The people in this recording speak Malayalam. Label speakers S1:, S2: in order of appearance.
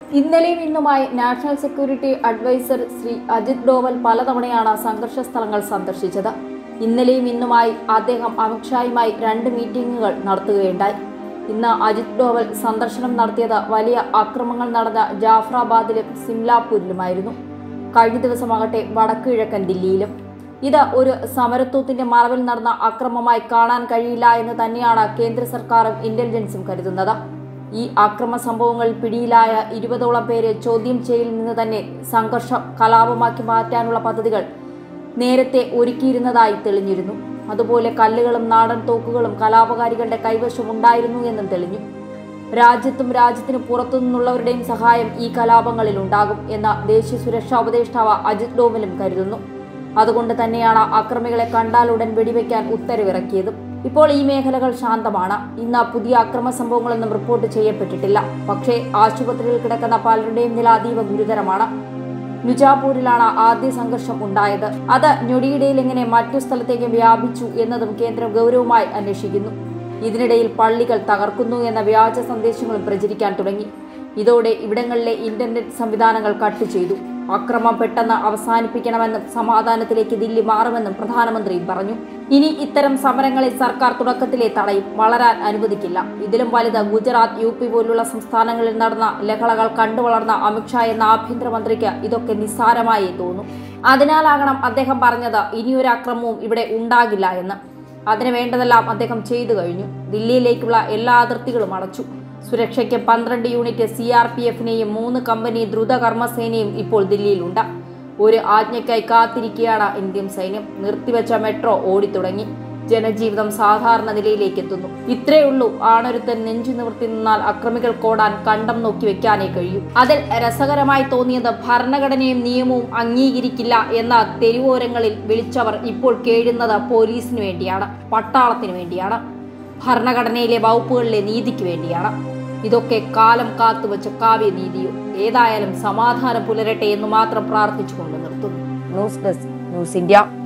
S1: ഇന്നലെയും ഇന്നുമായി national security adviser Shri Ajit Doval പലതവണയാണ് സംഘർഷ സ്ഥലങ്ങൾ സന്ദർശിച്ചത് ഇന്നലെയും ഇന്നുമായി അദ്ദേഹം അമിത്ഷായുമായി രണ്ട് മീറ്റിംഗുകൾ നടത്തുകയുണ്ടായി ഇന്ന് അജിത് ഡോവൽ സന്ദർശനം നടത്തിയത് വലിയ അക്രമങ്ങൾ നടന്ന ജാഫ്രാബാദിലും സിംലാപൂരിലുമായിരുന്നു കഴിഞ്ഞ ദിവസമാകട്ടെ വടക്ക് കിഴക്കൻ ദില്ലിയിലും ഇത് ഒരു സമരത്വത്തിന്റെ മറവിൽ നടന്ന അക്രമമായി കാണാൻ കഴിയില്ല എന്ന് തന്നെയാണ് കേന്ദ്ര സർക്കാരും ഇന്റലിജൻസും കരുതുന്നത് ഈ അക്രമ സംഭവങ്ങളിൽ പിടിയിലായ ഇരുപതോളം പേരെ ചോദ്യം ചെയ്യലിൽ നിന്ന് തന്നെ സംഘർഷം കലാപമാക്കി മാറ്റാനുള്ള പദ്ധതികൾ നേരത്തെ ഒരുക്കിയിരുന്നതായി തെളിഞ്ഞിരുന്നു അതുപോലെ കല്ലുകളും നാടൻ തോക്കുകളും കലാപകാരികളുടെ കൈവശം ഉണ്ടായിരുന്നു എന്നും തെളിഞ്ഞു രാജ്യത്തും രാജ്യത്തിന് പുറത്തു നിന്നുള്ളവരുടെയും സഹായം ഈ കലാപങ്ങളിൽ ഉണ്ടാകും എന്ന ദേശീയ സുരക്ഷാ ഉപദേഷ്ടാവ് അജിത് ഡോവലും കരുതുന്നു അതുകൊണ്ട് തന്നെയാണ് അക്രമികളെ കണ്ടാലുടൻ വെടിവെക്കാൻ ഉത്തരവിറക്കിയതും ഇപ്പോൾ ഈ മേഖലകൾ ശാന്തമാണ് ഇന്ന് പുതിയ അക്രമ സംഭവങ്ങളൊന്നും റിപ്പോർട്ട് ചെയ്യപ്പെട്ടിട്ടില്ല പക്ഷേ ആശുപത്രിയിൽ കിടക്കുന്ന പലരുടെയും നില അതീവ ഗുരുതരമാണ് നുജാപൂരിലാണ് ആദ്യ സംഘർഷം ഉണ്ടായത് അത് ഞൊടിയിടയിൽ എങ്ങനെ മറ്റു സ്ഥലത്തേക്ക് വ്യാപിച്ചു എന്നതും കേന്ദ്രം ഗൗരവമായി അന്വേഷിക്കുന്നു ഇതിനിടയിൽ പള്ളികൾ തകർക്കുന്നു എന്ന വ്യാജ സന്ദേശങ്ങളും പ്രചരിക്കാൻ തുടങ്ങി ഇതോടെ ഇവിടങ്ങളിലെ ഇന്റർനെറ്റ് സംവിധാനങ്ങൾ കട്ട് ചെയ്തു അക്രമം പെട്ടെന്ന് അവസാനിപ്പിക്കണമെന്നും സമാധാനത്തിലേക്ക് ദില്ലി മാറുമെന്നും പ്രധാനമന്ത്രിയും പറഞ്ഞു ഇനി ഇത്തരം സമരങ്ങളെ സർക്കാർ തുടക്കത്തിലെ തടയും വളരാൻ അനുവദിക്കില്ല ഇതിലും വലുത് ഗുജറാത്ത് യു പി പോലുള്ള സംസ്ഥാനങ്ങളിൽ നടന്ന ലഹളകൾ കണ്ടുവളർന്ന അമിത്ഷാ എന്ന ആഭ്യന്തരമന്ത്രിക്ക് ഇതൊക്കെ നിസ്സാരമായി തോന്നും അതിനാലാകണം അദ്ദേഹം പറഞ്ഞത് ഇനിയൊരു അക്രമവും ഇവിടെ ഉണ്ടാകില്ല എന്ന് അതിന് വേണ്ടതെല്ലാം അദ്ദേഹം ചെയ്തു കഴിഞ്ഞു ദില്ലിയിലേക്കുള്ള എല്ലാ അതിർത്തികളും അടച്ചു സുരക്ഷയ്ക്ക് പന്ത്രണ്ട് യൂണിറ്റ് സി ആർ പി എഫിനെയും മൂന്ന് കമ്പനി ദ്രുത കർമ്മസേനയും ഇപ്പോൾ ദില്ലിയിലുണ്ട് ഒരു ആജ്ഞയ്ക്കായി കാത്തിരിക്കുകയാണ് ഇന്ത്യൻ സൈന്യം നിർത്തിവെച്ച മെട്രോ ഓടിത്തുടങ്ങി ജനജീവിതം സാധാരണ നിലയിലേക്ക് എത്തുന്നു ഇത്രേ ഉള്ളൂ ആണൊരുത്തൻ നെഞ്ചു നിവർത്തി നിന്നാൽ അക്രമികൾ കോടാൻ കണ്ടം നോക്കി വെക്കാനേ കഴിയൂ അതിൽ രസകരമായി തോന്നിയത് ഭരണഘടനയും നിയമവും അംഗീകരിക്കില്ല എന്ന തെരുവോരങ്ങളിൽ വിളിച്ചവർ ഇപ്പോൾ കേഴുന്നത് പോലീസിന് വേണ്ടിയാണ് പട്ടാളത്തിന് വേണ്ടിയാണ് ഭരണഘടനയിലെ വകുപ്പുകളിലെ നീതിക്ക് വേണ്ടിയാണ് ഇതൊക്കെ കാലം കാത്തുവച്ച കാവ്യനീതിയോ ഏതായാലും സമാധാനം പുലരട്ടെ എന്ന് മാത്രം പ്രാർത്ഥിച്ചുകൊണ്ട് നിർത്തുന്നു ന്യൂസ് ഡെസ്ക് ന്യൂസ് ഇന്ത്യ